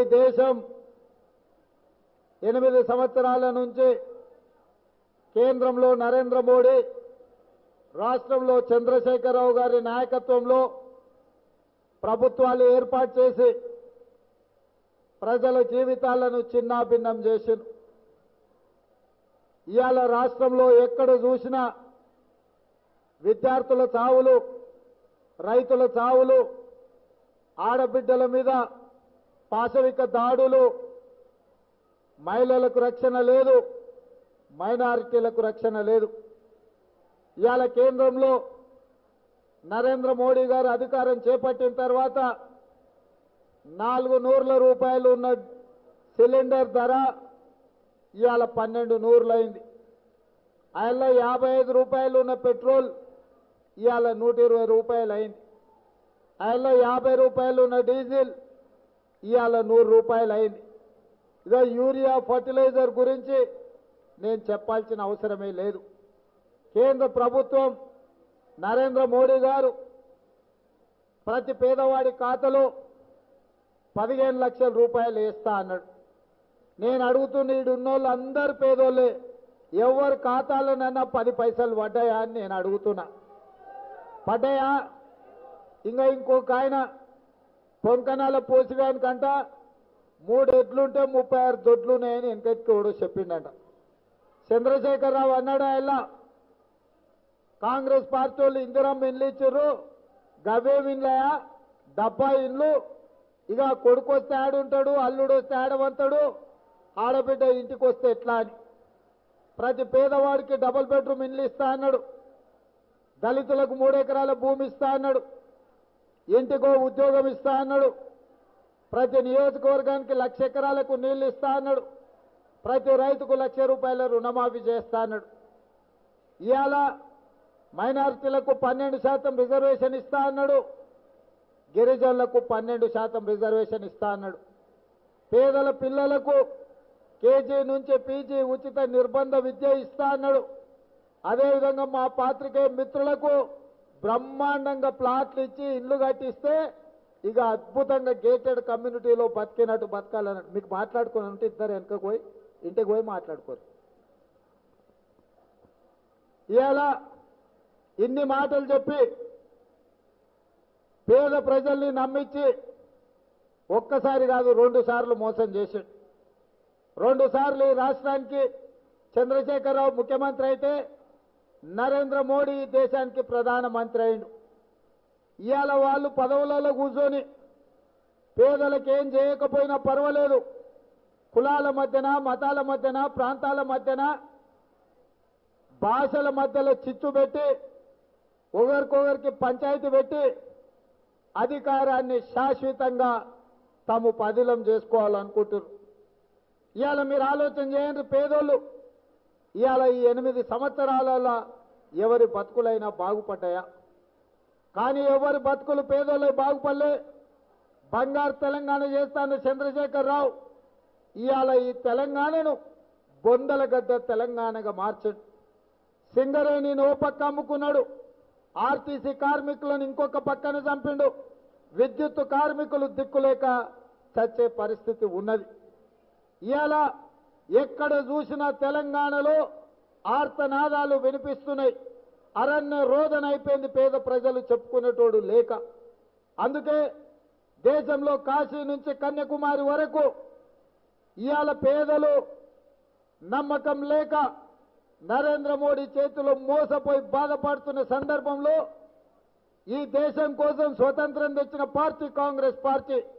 దేశం ఎనిమిది సంవత్సరాల నుంచి కేంద్రంలో నరేంద్ర మోడీ రాష్ట్రంలో చంద్రశేఖరరావు గారి నాయకత్వంలో ప్రభుత్వాలు ఏర్పాటు చేసి ప్రజల జీవితాలను చిన్నాభిన్నం చేసింది ఇవాళ రాష్ట్రంలో ఎక్కడ చూసినా విద్యార్థుల చావులు రైతుల చావులు ఆడబిడ్డల మీద పాశవిక దాడులు మహిళలకు రక్షణ లేదు మైనారిటీలకు రక్షణ లేదు ఇవాళ కేంద్రంలో నరేంద్ర మోడీ గారు అధికారం చేపట్టిన తర్వాత నాలుగు నూర్ల రూపాయలు ఉన్న సిలిండర్ ధర ఇవాళ పన్నెండు నూర్లైంది ఆయనలో యాభై ఐదు రూపాయలు ఉన్న పెట్రోల్ ఇవాళ నూట ఇరవై రూపాయలు అయింది ఆయనలో యాభై రూపాయలు ఉన్న డీజిల్ ఇవాళ నూరు రూపాయలు అయింది ఇదో యూరియా ఫర్టిలైజర్ గురించి నేను చెప్పాల్సిన అవసరమే లేదు కేంద్ర ప్రభుత్వం నరేంద్ర మోడీ గారు ప్రతి పేదవాడి ఖాతాలో పదిహేను లక్షల రూపాయలు వేస్తా అన్నాడు నేను అడుగుతున్న ఈడున్నోళ్ళు అందరు పేదోళ్ళే ఎవరి ఖాతాలోనైనా పది పైసలు పడ్డాయా అని నేను అడుగుతున్నా పడ్డాయా ఇంకా ఇంకొక ఆయన పొంకనాల పోసిగానికంట మూడు ఎడ్లుంటే ముప్పై ఆరు దొడ్లు ఉన్నాయని వెనకెత్తి కూడా చెప్పిండట చంద్రశేఖరరావు అన్నాడు ఆయన కాంగ్రెస్ పార్టీ వాళ్ళు ఇందిరమ్మ ఇండ్లు ఇచ్చారు గవే ఇండ్లయా డబ్బా ఇండ్లు ఇక కొడుకు వస్తే ఆడుంటాడు అల్లుడు వస్తే ఆడవంతాడు ఆడబిడ్డ ఇంటికి వస్తే ఎట్లా అని ప్రతి పేదవాడికి డబుల్ బెడ్రూమ్ ఇండ్లు ఇస్తా అన్నాడు దళితులకు మూడు ఎకరాల భూమి ఇస్తా అన్నాడు ఇంటికో ఉద్యోగం ఇస్తా అన్నాడు ప్రతి నియోజకవర్గానికి లక్ష ఎకరాలకు నీళ్లు ఇస్తా అన్నాడు ప్రతి రైతుకు లక్ష రూపాయల రుణమాఫీ చేస్తా అన్నాడు ఇవాళ మైనారిటీలకు పన్నెండు శాతం రిజర్వేషన్ ఇస్తా అన్నాడు గిరిజనులకు పన్నెండు శాతం రిజర్వేషన్ ఇస్తా అన్నాడు పేదల పిల్లలకు కేజీ నుంచి పీజీ ఉచిత నిర్బంధ విద్య ఇస్తా అన్నాడు అదేవిధంగా మా పాత్రికేయ మిత్రులకు బ్రహ్మాండంగా ప్లాట్లు ఇచ్చి ఇల్లు కట్టిస్తే ఇక అద్భుతంగా గేటెడ్ కమ్యూనిటీలో బతికినట్టు బతకాలన్నట్టు మీకు మాట్లాడుకుని ఉంటే ఇద్దరు వెనకకు పోయి ఇంటికి పోయి మాట్లాడుకోరు ఇవాళ ఇన్ని మాటలు చెప్పి పేద ప్రజల్ని నమ్మించి ఒక్కసారి కాదు రెండు సార్లు మోసం చేశాడు రెండు సార్లు ఈ రాష్ట్రానికి చంద్రశేఖరరావు ముఖ్యమంత్రి అయితే నరేంద్ర మోడీ ఈ దేశానికి ప్రధానమంత్రి అయిండు ఇవాళ వాళ్ళు పదవులలో కూర్చొని పేదలకు ఏం చేయకపోయినా పర్వాలేదు కులాల మధ్యన మతాల మధ్యన ప్రాంతాల మధ్యన భాషల మధ్యలో చిచ్చు పెట్టి ఒకరికొకరికి పంచాయతీ పెట్టి అధికారాన్ని శాశ్వతంగా తాము పదిలం చేసుకోవాలనుకుంటున్నారు ఇవాళ మీరు ఆలోచన చేయండి పేదోళ్ళు ఇవాళ ఈ ఎనిమిది సంవత్సరాలలో ఎవరి బతుకులైనా బాగుపడ్డాయా కానీ ఎవరి బతుకులు పేదోళ్ళై బాగుపడలే బంగారు తెలంగాణ చేస్తాను చంద్రశేఖర్ రావు ఇవాళ ఈ తెలంగాణను బొందల గడ్డ తెలంగాణగా మార్చండి సింగరేణిని ఓ పక్క అమ్ముకున్నాడు ఆర్టీసీ కార్మికులను ఇంకొక పక్కన చంపిండు విద్యుత్ కార్మికులు దిక్కులేక చచ్చే పరిస్థితి ఉన్నది ఇవాళ ఎక్కడ చూసినా తెలంగాణలో ఆర్తనాదాలు వినిపిస్తున్నాయి అరణ్య రోదన అయిపోయింది పేద ప్రజలు చెప్పుకునేటోడు లేక అందుకే దేశంలో కాశీ నుంచి కన్యాకుమారి వరకు ఇవాళ పేదలు నమ్మకం లేక నరేంద్ర మోడీ చేతిలో మోసపోయి బాధపడుతున్న సందర్భంలో ఈ దేశం కోసం స్వతంత్రం తెచ్చిన పార్టీ కాంగ్రెస్ పార్టీ